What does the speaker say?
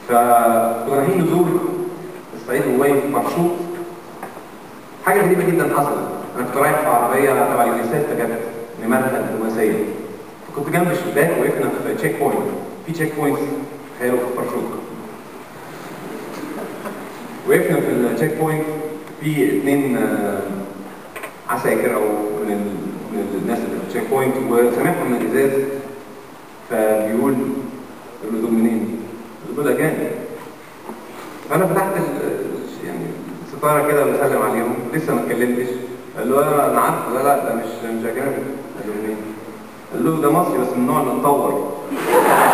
فكنا رايحين نزور الصعيد الواقف مرشوط حاجه غريبه جدا حصلت انا كنت رايح في عربيه تبع اليونيسيف كانت نمرها الدبلوماسيه كنت جنب الشباك وقفنا في تشيك بوينت في تشيك بوينت تخيلوا في باراشوت وقفنا في التشيك بوينت في اثنين آه، عساكر او من ال- من الناس اللي في التشيك بوينت وسامعهم من الازاز فبيقول يقول له دول منين؟ دول اجانب فانا فتحت ال- يعني الستاره كده بسلم عليهم لسه ما اتكلمتش قال له آه، انا عارف لا لا ده مش مش اجانب قال له منين؟ قال له ده مصري بس من النوع اللي مطور